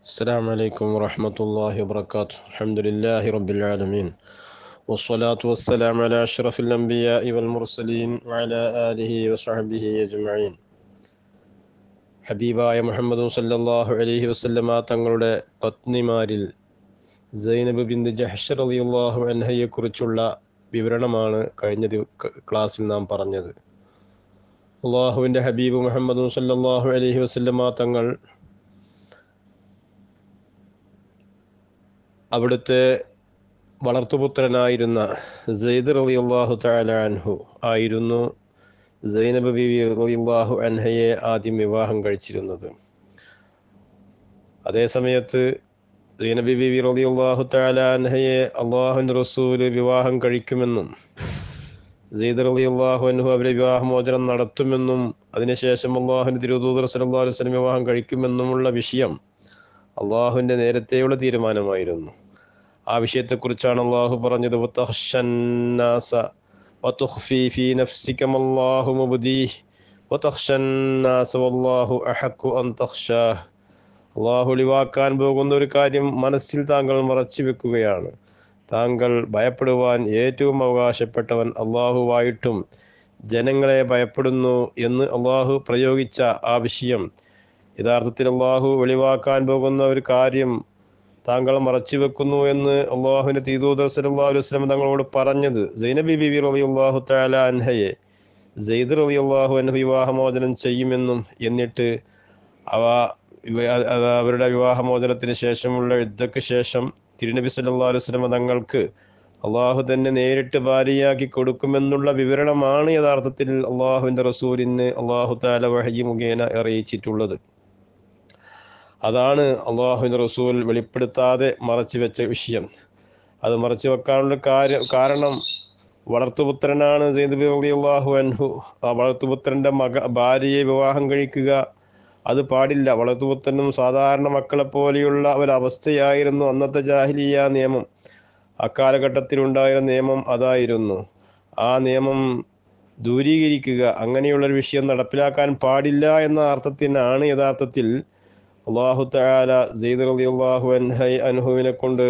السلام عليكم ورحمة الله وبركاته الحمد لله رب العالمين والصلاة والسلام على أشرف الأنبياء والمرسلين وعلى آله وصحبه أجمعين ഹബീബായ മുഹമ്മദ് സല്ലല്ലാഹു അലൈഹി വസല്ലമ തങ്ങളുടെ പത്നിമാരിൽ സൈനബ് ബിന്ദ് ജഹ്ഷർ റളിയല്ലാഹു അൻഹയെക്കുറിച്ചുള്ള വിവരണമാണ് കഴിഞ്ഞ ദിവ- ക- ക്ലാസ്സിൽ നാം പറഞ്ഞത് അള്ളാഹുവിൻ്റെ ഹബീബ് മുഹമ്മദ് സല്ലല്ലാഹു അലൈഹി വസല്ലമ തങ്ങൾ അവിടുത്തെ വളർത്തുപുത്രനായിരുന്ന സെയ്ദ് റളിയല്ലാഹു തആല അൻഹു ആയിരുന്നു സൈനബ് ബിവി റളിയല്ലാഹു അൻഹയെ ആദ്യം വിവാഹം കഴിച്ചിരുന്നത് അതേ സമയത്ത് സൈനബ് ബിവി റളിയല്ലാഹു തആല അൻഹയെ അള്ളാഹുവിൻ്റെ റസൂല് വിവാഹം കഴിക്കുമെന്നും സെയ്ദ് റളിയല്ലാഹു അൻഹു അവരെ വിവാഹമോചനം നടത്തുമെന്നും അതിനുശേഷം അള്ളാഹുവിൻ്റെ തിരുദൂതർ സല്ലല്ലാഹു അലൈഹി വസല്ലം വിവാഹം കഴിക്കുമെന്നുമുള്ള വിഷയം അള്ളാഹുവിൻ്റെ നേരത്തെയുള്ള തീരുമാനമായിരുന്നു ആ വിഷയത്തെക്കുറിച്ചാണ് അള്ളാഹു പറഞ്ഞത് "വതഖ്ശന്നാസ വതുഖ്ഫി ഫീ നഫ്സിക മല്ലാഹു മുബ്ദീഹ് വതഖ്ശന്നാസ വല്ലാഹു അഹഖു അൻ തഖ്ശാഹ്." അള്ളാഹു ഒളിവാക്കാൻ പോകുന്ന ഒരു കാര്യം മനസ്സിൽ താങ്കൾ മറച്ചു വെക്കുകയാണ് താങ്കൾ ഭയപ്പെടുവാൻ ഏറ്റവും അവകാശപ്പെട്ടവൻ അള്ളാഹുവായിട്ടും ജനങ്ങളെ ഭയപ്പെടുന്നു എന്ന് അള്ളാഹു പ്രയോഗിച്ച ആ വിഷയം യഥാർത്ഥത്തിൽ അള്ളാഹു വെളിവാക്കാൻ പോകുന്ന ഒരു കാര്യം താങ്കൾ മറച്ചു വെക്കുന്നു എന്ന് അള്ളാഹുവിൻ്റെ തീതൂദർ സല്ലല്ലാഹു അലൈഹി വസല്ലം തങ്ങളോട് പറഞ്ഞത് സൈനബി ബിബി റളിയല്ലാഹു തആല അൻഹയെ സെയ്ദ് റളിയല്ലാഹു അൻഹു വിവാഹമോചനം ചെയ്യുമെന്നും എന്നിട്ട് അവ ഇവ- അ- അ- അവരുടെ വിവാഹമോചനത്തിന് ശേഷമുള്ള യുദ്ധക്ക് ശേഷം തിരുനബി സല്ലല്ലാഹു അലൈഹി വസല്ലം തങ്ങൾക്ക് അള്ളാഹു തന്നെ നേരിട്ട് ഭാര്യയാക്കി കൊടുക്കുമെന്നുള്ള വിവരണമാണ് യഥാർത്ഥത്തിൽ അള്ളാഹുവിൻ്റെ റസൂലിന് അള്ളാഹു താല വഹയി മുഖേന അറിയിച്ചിട്ടുള്ളത് അതാണ് അള്ളാഹുവിൻ്റെ റസൂൽ വെളിപ്പെടുത്താതെ മറച്ചു വെച്ച വിഷയം അത് മറച്ചു വെക്കാനുള്ള കാര്യം കാരണം വളർത്തുപുത്രനാണ് സെയ്ദ് അള്ളാഹു അൻഹു ആ വളർത്തുപുത്രൻ്റെ മക ഭാര്യയെ വിവാഹം കഴിക്കുക അത് പാടില്ല വളർത്തുപുത്രനും സാധാരണ മക്കളെ പോലെയുള്ള ഒരവസ്ഥയായിരുന്നു അന്നത്തെ ജാഹിലിയ നിയമം അക്കാലഘട്ടത്തിലുണ്ടായിരുന്ന നിയമം അതായിരുന്നു ആ നിയമം ദൂരീകരിക്കുക അങ്ങനെയുള്ളൊരു വിഷയം നടപ്പിലാക്കാൻ പാടില്ല എന്ന അർത്ഥത്തിനാണ് യഥാർത്ഥത്തിൽ അള്ളാഹു തആല സെയ്ദ് റളിയല്ലാഹു അൻഹൈ അൻഹുവിനെ കൊണ്ട്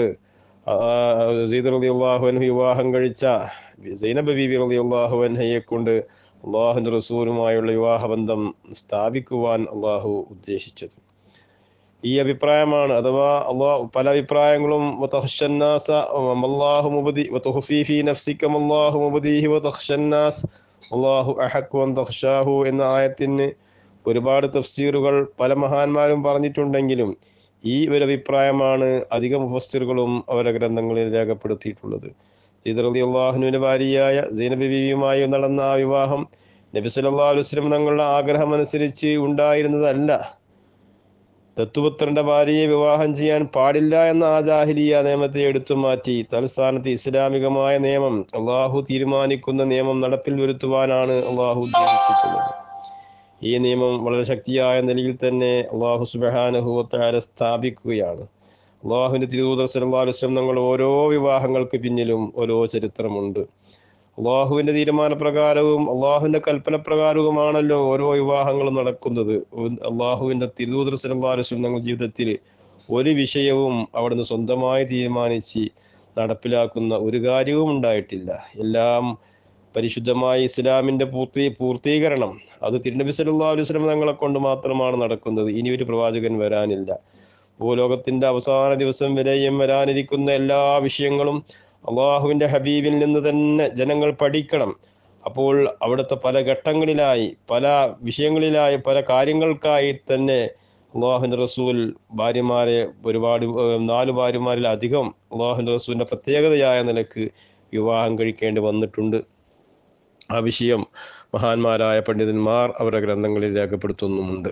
സെയ്ദ് റളിയല്ലാഹു അൻഹു വിവാഹം കഴിച്ച സൈനബ ബീബി റളിയല്ലാഹു അൻഹയെ കൊണ്ട് അള്ളാഹുവിൻ്റെ റസൂലുമായുള്ള വിവാഹബന്ധം സ്ഥാപിക്കുവാൻ അള്ളാഹു ഉദ്ദേശിച്ചത് ഈ അഭിപ്രായമാണ് അഥവാ അള്ളാഹു പല അഭിപ്രായങ്ങളും വതഖ്ശന്നാസ വമല്ലാഹു മുബ്ദി വതുഖ്ഫി ഫീ നഫ്സിക മല്ലാഹു മുബ്ദീഹി വതഖ്ശന്നാസ് അല്ലാഹു അഹഖു അൻ തഖ്ശാഹു എന്ന ആയത്തിന് ഒരുപാട് തഫ്സീറുകൾ പല മഹാന്മാരും പറഞ്ഞിട്ടുണ്ടെങ്കിലും ഈ ഒരു അഭിപ്രായമാണ് അധികം മുഫസ്സിറുകളും അവരുടെ ഗ്രന്ഥങ്ങളിൽ രേഖപ്പെടുത്തിയിട്ടുള്ളത് സീദ് റളി അള്ളാഹുവിൻ്റെ ഭാര്യയായ സൈനബി ബീവിയുമായി നടന്ന ആ വിവാഹം നബി സല്ലല്ലാഹു അലൈഹി വസല്ലം തങ്ങളുടെ ആഗ്രഹമനുസരിച്ച് ഉണ്ടായിരുന്നതല്ല ദത്തുപുത്രന്റെ ഭാര്യയെ വിവാഹം ചെയ്യാൻ പാടില്ല എന്ന ആ ജാഹിലിയ നിയമത്തെ എടുത്തു മാറ്റി തലസ്ഥാനത്ത് ഇസ്ലാമികമായ നിയമം അള്ളാഹു തീരുമാനിക്കുന്ന നിയമം നടപ്പിൽ വരുത്തുവാനാണ് അള്ളാഹു ഉദ്ദേശിച്ചിട്ടുള്ളത് ഈ നിയമം വളരെ ശക്തിയായ നിലയിൽ തന്നെ അള്ളാഹു സുബഹാനുഭവത്താല സ്ഥാപിക്കുകയാണ് അള്ളാഹുവിൻ്റെ തിരുവൂതർ സല്ലല്ലാഹു അലൈഹി വസല്ലം തങ്ങൾ ഓരോ വിവാഹങ്ങൾക്ക് പിന്നിലും ഓരോ ചരിത്രമുണ്ട് അള്ളാഹുവിൻ്റെ തീരുമാനപ്രകാരവും അള്ളാഹുവിൻ്റെ കൽപ്പനപ്രകാരവുമാണല്ലോ ഓരോ വിവാഹങ്ങളും നടക്കുന്നത് അള്ളാഹുവിൻ്റെ തിരുവൂതർ സല്ലല്ലാഹു അലൈഹി വസല്ലം തങ്ങൾ ജീവിതത്തിൽ ഒരു വിഷയവും അവിടുന്ന് സ്വന്തമായി തീരുമാനിച്ച് നടപ്പിലാക്കുന്ന ഒരു കാര്യവും ഉണ്ടായിട്ടില്ല എല്ലാം പരിശുദ്ധമായ ഇസ്ലാമിൻ്റെ പൂർത്തി പൂർത്തീകരണം അത് തിരുനബി സല്ലല്ലാഹു അലൈഹി വസല്ലം തങ്ങളെ കൊണ്ട് മാത്രമാണ് നടക്കുന്നത് ഇനി ഒരു പ്രവാചകൻ വരാനില്ല ഭൂലോകത്തിൻ്റെ അവസാന ദിവസം വരെയും വരാനിരിക്കുന്ന എല്ലാ വിഷയങ്ങളും അള്ളാഹുവിൻ്റെ ഹബീബിൽ നിന്ന് തന്നെ ജനങ്ങൾ പഠിക്കണം അപ്പോൾ അവിടുത്തെ പല ഘട്ടങ്ങളിലായി പല വിഷയങ്ങളിലായി പല കാര്യങ്ങൾക്കായി തന്നെ അള്ളാഹുവിൻ്റെ റസൂൽ ഭാര്യമാരെ ഒരുപാട് ഏഹ്, നാല് ഭാര്യമാരിൽ അധികം അള്ളാഹുവിൻ്റെ റസൂലിൻ്റെ പ്രത്യേകതയായ നിലക്ക് വിവാഹം കഴിക്കേണ്ടി വന്നിട്ടുണ്ട് ആ വിഷയം മഹാന്മാരായ പണ്ഡിതന്മാർ അവരുടെ ഗ്രന്ഥങ്ങളിൽ രേഖപ്പെടുത്തുന്നുമുണ്ട്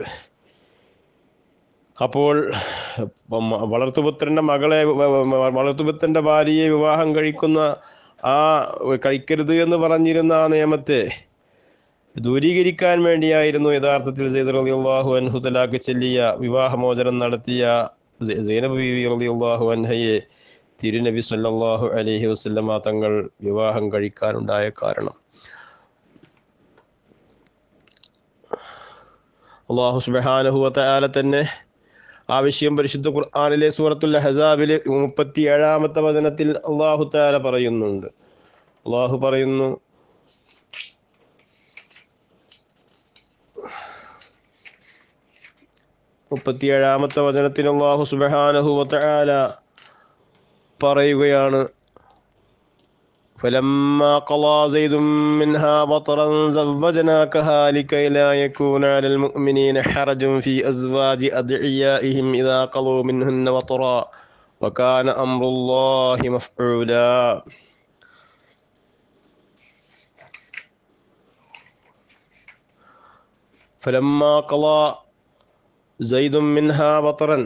അപ്പോൾ മ- വളർത്തുപുത്രൻ്റെ മകളെ വ- വ- വളർത്തുപുത്രൻ്റെ ഭാര്യയെ വിവാഹം കഴിക്കുന്ന ആ കഴിക്കരുത് എന്ന് പറഞ്ഞിരുന്ന ആ നിയമത്തെ ദൂരീകരിക്കാൻ വേണ്ടിയായിരുന്നു യഥാർത്ഥത്തിൽ സെയ്ദ് റളിയല്ലാഹു അൻഹു തലാഖ് ചെല്ലിയ വിവാഹമോചനം നടത്തിയ സെ- സൈനബ് ബീവി റളിയല്ലാഹു അൻഹയെ തിരുനബി സല്ലല്ലാഹു അലൈഹി വസല്ലമ തങ്ങൾ വിവാഹം കഴിക്കാനുണ്ടായ കാരണം അള്ളാഹു സുബ്ഹാനഹു വതആല തന്നെ ആ വിഷയം പരിശുദ്ധ ഖുർആാനിലെ സൂറത്തുൽ ഹസാബിലെ മുപ്പത്തി ഏഴാമത്തെ വചനത്തിൽ അള്ളാഹു താല പറയുന്നുണ്ട് അള്ളാഹു പറയുന്നു മുപ്പത്തിയേഴാമത്തെ വചനത്തിൽ അള്ളാഹു സുബഹാനഹു വതആല പറയുകയാണ് فلما قضى زيد منها بطرا زوجناكها لكي لا يكون على المؤمنين حرج في أزواج أدعيائهم إذا قضوا منهن وطرا وكان أمر الله مفعولا فلما قضى زيد منها بطرا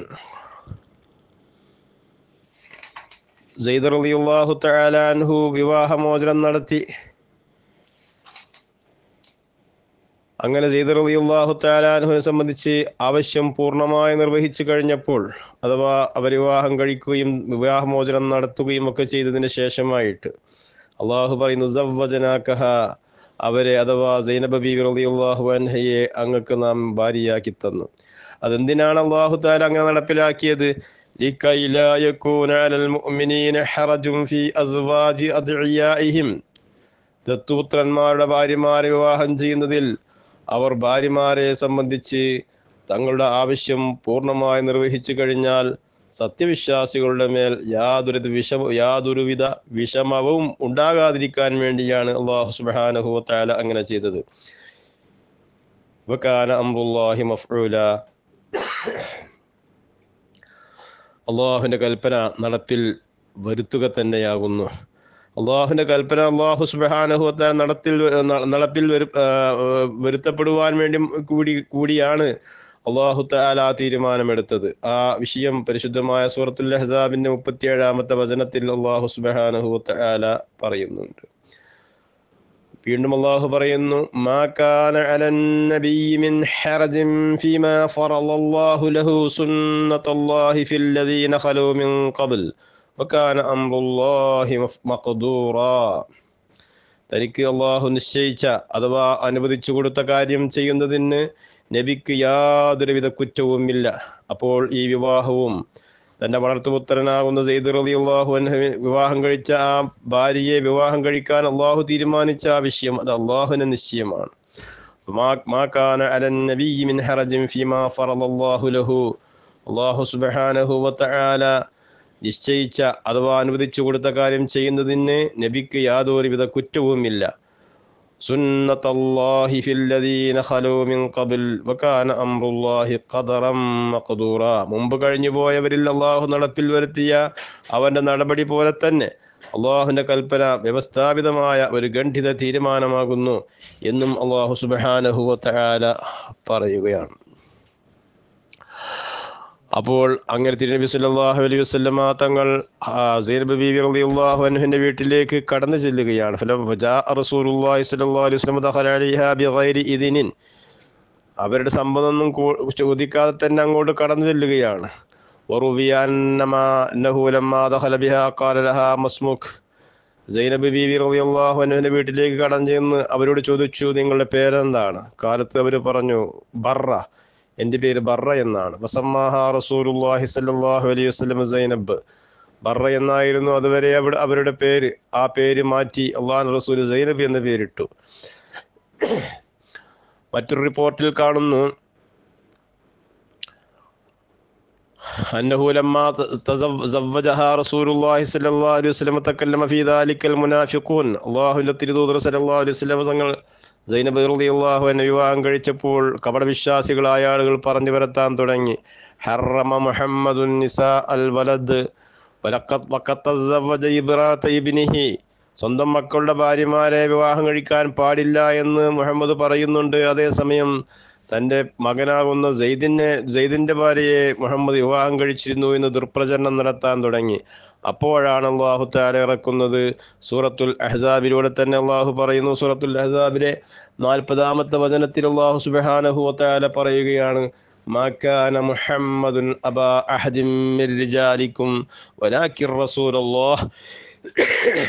സെയ്ദ് റളിയല്ലാഹു തആല അൻഹു വിവാഹമോചനം നടത്തി അങ്ങനെ സെയ്ദ് റളിയല്ലാഹു തആല അൻഹുവിനെ സംബന്ധിച്ച് ആവശ്യം പൂർണ്ണമായി നിർവഹിച്ചു കഴിഞ്ഞപ്പോൾ അഥവാ അവർ വിവാഹം കഴിക്കുകയും വിവാഹമോചനം നടത്തുകയും ഒക്കെ ചെയ്തതിന് ശേഷമായിട്ട് അള്ളാഹു പറയുന്നു സവ്വജനാക്കഹ അവരെ അഥവാ സൈനബ ബീവി റളിയല്ലാഹു അൻഹയെ അങ്ങക്ക് നാം ഭാര്യയാക്കി തന്നു അതെന്തിനാണ് അള്ളാഹു താല അങ്ങനെ നടപ്പിലാക്കിയത് لكي لا يكون على المؤمنين حرج في أزواج أدعيائهم ദത്തുപുത്രന്മാരുടെ ഭാര്യമാരെ വിവാഹം ചെയ്യുന്നതിൽ അവർ ഭാര്യമാരെ സംബന്ധിച്ച് തങ്ങളുടെ ആവശ്യം പൂർണ്ണമായി നിർവഹിച്ചു കഴിഞ്ഞാൽ സത്യവിശ്വാസികളുടെ മേൽ യാതൊരു വിഷമ യാതൊരുവിധ വിഷമവും ഉണ്ടാകാതിരിക്കാൻ വേണ്ടിയാണ് അള്ളാഹു സുബ്ഹാനഹു തആല അങ്ങനെ ചെയ്തത് വകാന അംറുല്ലാഹി മഫ്ഊല അള്ളാഹുവിൻ്റെ കൽപ്പന നടപ്പിൽ വരുത്തുക തന്നെയാകുന്നു അള്ളാഹുവിൻ്റെ കൽപ്പന അള്ളാഹു സുബാനഹുത്താൻ നടത്തിൽ നടപ്പിൽ വരു വരുത്തപ്പെടുവാൻ വേണ്ടി കൂടി കൂടിയാണ് അള്ളാഹു താല തീരുമാനമെടുത്തത് ആ വിഷയം പരിശുദ്ധമായ സൂറത്തുൽ ഹസാബിന്റെ മുപ്പത്തിയേഴാമത്തെ വചനത്തിൽ അള്ളാഹു സുബാനഹു താല പറയുന്നുണ്ട് വീണ്ടും അള്ളാഹു പറയുന്നു മാ കാന അലൻ നബിയ്യി മിൻ ഹറജിൻ ഫീമാ ഫറളല്ലാഹു ലഹു സുന്നത്തുല്ലാഹി ഫിൽ ലദീന ഖലൂ മിൻ ഖബ്ൽ വകാന അംറുല്ലാഹി മഖ്ദൂറാ തനിക്ക് അള്ളാഹു നിശ്ചയിച്ച അഥവാ അനുവദിച്ചു കൊടുത്ത കാര്യം ചെയ്യുന്നതിന് നബിക്ക് യാതൊരുവിധ കുറ്റവുമില്ല അപ്പോൾ ഈ വിവാഹവും തന്റെ വളർത്തുപുത്രനാകുന്ന സെയ്ദ് റലി അള്ളാഹു വിവാഹം കഴിച്ച ആ ഭാര്യയെ വിവാഹം കഴിക്കാൻ അള്ളാഹു തീരുമാനിച്ച ആ വിഷയം അത് അള്ളാഹുവിന്റെ നിശ്ചയമാണ് അള്ളാഹു സുബാനഹു വതആല നിശ്ചയിച്ച അഥവാ അനുവദിച്ചു കൊടുത്ത കാര്യം ചെയ്യുന്നതിന് നബിക്ക് യാതൊരുവിധ കുറ്റവുമില്ല സുന്നത്തല്ലാഹി ഫില്ലദീന ഖലൂ മിൻ ഖബൽ വകാന അംറുല്ലാഹി ഖദറൻ മഖ്ദൂറ മുമ്പ് കഴിഞ്ഞു പോയവരിൽ അള്ളാഹു നടപ്പിൽ വരുത്തിയ അവന്റെ നടപടി പോലെ തന്നെ അള്ളാഹുവിന്റെ കൽപ്പന വ്യവസ്ഥാപിതമായ ഒരു ഗണ്ഠിത തീരുമാനമാകുന്നു എന്നും അള്ളാഹു സുബ്ഹാനഹു വതആല പറയുകയാണ് അപ്പോൾ അങ്ങനെ തിരുനബി സല്ലല്ലാഹു അലൈഹി വസല്ലമ തങ്ങൾ സൈനബ് ബീവി റളിയല്ലാഹു അൻഹുവിന്റെ വീട്ടിലേക്ക് കടന്നു ചെല്ലുകയാണ് ഫലം ഫജാ റസൂലുള്ളാഹി സ്വല്ലല്ലാഹു അലൈഹി വസല്ലം ദഖല അലൈഹാ ബിഗൈരി ഇദ്നിൻ അവരുടെ സമ്മതമൊന്നും ചോദിക്കാതെ തന്നെ അങ്ങോട്ട് കടന്നു ചെല്ലുകയാണ് വറുവിയ അന്നമാ അന്നഹു ലമ്മാ ദഖല ബിഹാ ഖാല ലഹാ മസ്മുഖ് സൈനബ് ബീവി റളിയല്ലാഹു അൻഹുവിന്റെ വീട്ടിലേക്ക് കടന്നു ചെന്ന് അവരോട് ചോദിച്ചു നിങ്ങളുടെ പേരെന്താണ് കാലത്ത് അവർ പറഞ്ഞു ബർറ എൻ്റെ പേര് ബർറ എന്നാണ് വസമ്മാഹ റസൂലുള്ളാഹി സ്വല്ലല്ലാഹു അലൈഹി വസല്ലം സൈനബ് ബർറ എന്നായിരുന്നു അതുവരെ അവിടെ അവരുടെ പേര് ആ പേര് മാറ്റി അള്ളാഹു റസൂൽ സൈനബ് എന്ന പേരിട്ടു മറ്റൊരു റിപ്പോർട്ടിൽ കാണുന്നു أنه لما زوجها رسول الله صلى الله عليه وسلم تكلم في ذلك المنافقون الله التي صلى الله عليه وسلم തങ്ങൾ സൈനബ് റളിയല്ലാഹു അൻഹ വിവാഹം കഴിച്ചപ്പോൾ കപടവിശ്വാസികളായ ആളുകൾ പറഞ്ഞു വരത്താൻ തുടങ്ങി ഹറമ മുഹമ്മദുൻ നിസാ അൽ വലദ് ഇബ്നിഹി സ്വന്തം മക്കളുടെ ഭാര്യമാരെ വിവാഹം കഴിക്കാൻ പാടില്ല എന്ന് മുഹമ്മദ് പറയുന്നുണ്ട് അതേസമയം തൻ്റെ മകനാകുന്ന സെയ്ദിനെ സെയ്ദിൻ്റെ ഭാര്യയെ മുഹമ്മദ് വിവാഹം കഴിച്ചിരുന്നു എന്ന് ദുർപ്രചരണം നടത്താൻ തുടങ്ങി അപ്പോഴാണ് അള്ളാഹു താല ഇറക്കുന്നത് സൂറത്തുൽ അഹ്സാബിലൂടെ തന്നെ അള്ളാഹു പറയുന്നു സൂറത്തുൽ അഹ്സാബിലെ നാൽപ്പതാമത്തെ വചനത്തിൽ അള്ളാഹു സുബഹാനഹു താല പറയുകയാണ് ما كان محمد أبا أحد من رجالكم ولكن رسول الله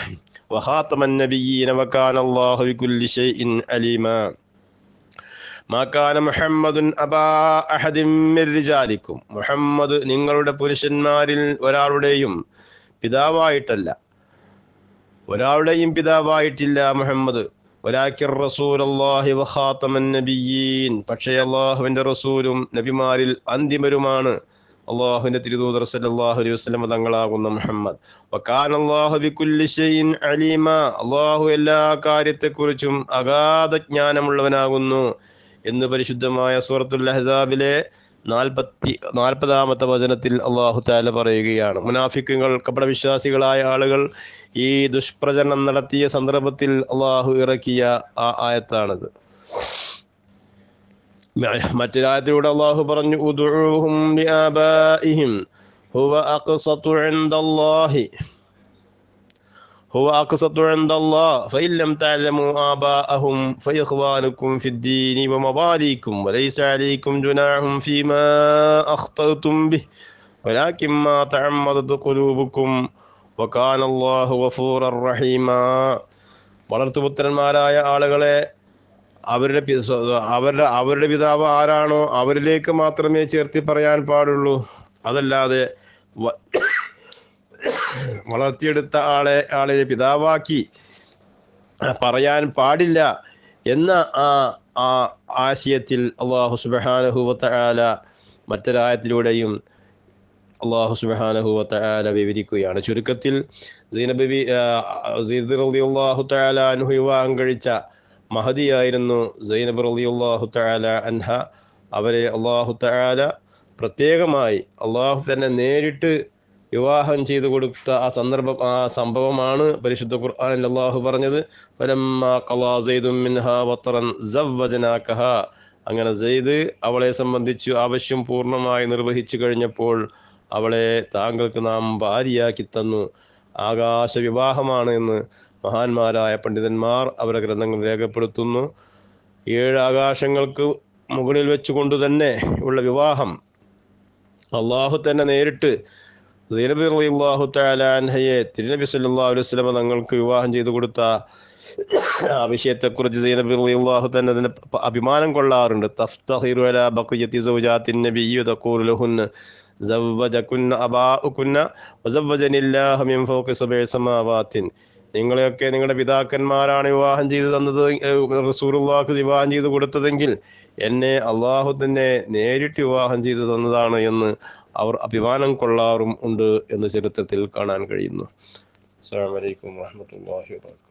وخاتم النبيين وكان الله بكل شيء عليما മാക്കാന മുഹമ്മദുൻ അബാ അഹദിൻ മിർ റിജാലിക്കും മുഹമ്മദ് നിങ്ങളുടെ പുരുഷന്മാരിൽ ഒരാളുടെയും പിതാവായിട്ടല്ല ഒരാളുടെയും പിതാവായിട്ടില്ല മുഹമ്മദ് വലാക്കിർ റസൂലല്ലാഹി വഖാതമൻ നബിയീൻ പക്ഷേ അള്ളാഹുവിൻ്റെ റസൂലും നബിമാരിൽ അന്തിമരുമാണ് അള്ളാഹുവിൻ്റെ തിരുദൂതർ സല്ലല്ലാഹു അലൈഹി വസല്ലം തങ്ങളാകുന്ന മുഹമ്മദ് വകാന അല്ലാഹു ബികുല്ലി ഷൈഇൻ അലീമ അള്ളാഹു എല്ലാ കാര്യത്തെക്കുറിച്ചും അഗാധ ജ്ഞാനമുള്ളവനാകുന്നു എന്ന് പരിശുദ്ധമായ സൂറത്തുൽ അഹ്സാബിലെ നാൽപ്പത്തി നാൽപ്പതാമത്തെ വചനത്തിൽ അള്ളാഹു താല പറയുകയാണ് മുനാഫിക്കുകൾ കപടവിശ്വാസികളായ ആളുകൾ ഈ ദുഷ്പ്രചരണം നടത്തിയ സന്ദർഭത്തിൽ അള്ളാഹു ഇറക്കിയ ആ ആയത്താണത് മറ്റൊരായത്തിലൂടെ അള്ളാഹു പറഞ്ഞു ഉദുഹും ബിആബാഇഹിം ഹുവ അഖ്സതു ഇൻദല്ലാഹി هو أقسط عند الله فإن لم تعلموا آباءهم فإخوانكم في الدين ومواليكم وليس عليكم جناح فيما أخطأتم به ولكن ما تعمدت قلوبكم وكان الله غفورا رحيما വളർത്തുപുത്രന്മാരായ ആളുകളെ അവരുടെ പി- സ്വ- അവരുടെ അവരുടെ പിതാവ് ആരാണോ അവരിലേക്ക് മാത്രമേ ചേർത്തി പറയാൻ പാടുള്ളൂ അതല്ലാതെ വ- വളർത്തിയെടുത്ത ആളെ ആളെ പിതാവാക്കി പറയാൻ പാടില്ല എന്ന ആ ആ ആശയത്തിൽ അള്ളാഹു സുബാനഹുവല മറ്റൊരായത്തിലൂടെയും അള്ളാഹു സുബാനഹുവത്ത ആല വിവരിക്കുകയാണ് ചുരുക്കത്തിൽ സീനബി അള്ളാഹു തആല അൻഹു വിവാഹം കഴിച്ച മഹദിയായിരുന്നു സൈനബ് റളിയല്ലാഹു തആല അൻഹ അവരെ അള്ളാഹു തആല പ്രത്യേകമായി അള്ളാഹു തന്നെ നേരിട്ട് വിവാഹം ചെയ്തു കൊടുത്ത ആ സന്ദർഭം ആ സംഭവമാണ് പരിശുദ്ധ ഖുർആനിൽ അള്ളാഹു പറഞ്ഞത് ഫലമ്മ ഖളാ സൈദും മിൻഹാ വത്തറൻ സവ്വജനാകഹ അങ്ങനെ സെയ്ദ് അവളെ സംബന്ധിച്ചു ആവശ്യം പൂർണ്ണമായി നിർവഹിച്ചു കഴിഞ്ഞപ്പോൾ അവളെ താങ്കൾക്ക് നാം ഭാര്യയാക്കി തന്നു ആകാശ വിവാഹമാണ് എന്ന് മഹാന്മാരായ പണ്ഡിതന്മാർ അവരുടെ ഗ്രന്ഥങ്ങൾ രേഖപ്പെടുത്തുന്നു ഏഴ് ആകാശങ്ങൾക്ക് മുകളിൽ വെച്ചുകൊണ്ട് തന്നെ ഉള്ള വിവാഹം അള്ളാഹു തന്നെ നേരിട്ട് സൈനബി അള്ളാഹു താലാൻഹയെ തിരുനബി സല്ലല്ലാഹു അലൈഹി വസല്ലമ തങ്ങൾക്ക് വിവാഹം ചെയ്തു കൊടുത്ത ആ വിഷയത്തെക്കുറിച്ച് സൈനബി അള്ളാഹു തന്നെ അതിന് പ- അഭിമാനം കൊള്ളാറുണ്ട് തഫ്തഹിറു അലാ ബഖിയത്തി സൗജാത്തിൻ നബിയ്യ തഖൂലു ലഹുന്ന സവ്വജകുന്ന അബാഉകുന്ന വസവ്വജനില്ലാഹു മിൻ ഫൗഖി സബഇ സമാവാത്തിൻ നിങ്ങളെയൊക്കെ നിങ്ങളുടെ പിതാക്കന്മാരാണ് വിവാഹം ചെയ്തു തന്നത് റസൂറുള്ളാഹ് വിവാഹം ചെയ്തു കൊടുത്തതെങ്കിൽ എന്നെ അള്ളാഹു തന്നെ നേരിട്ട് വിവാഹം ചെയ്തു തന്നതാണ് എന്ന് അവർ അഭിമാനം കൊള്ളാറും ഉണ്ട് എന്ന് ചരിത്രത്തിൽ കാണാൻ കഴിയുന്നു അസ്സലാമു അലൈക്കും വറഹ്മത്തുള്ളാഹി വബറകാതുഹു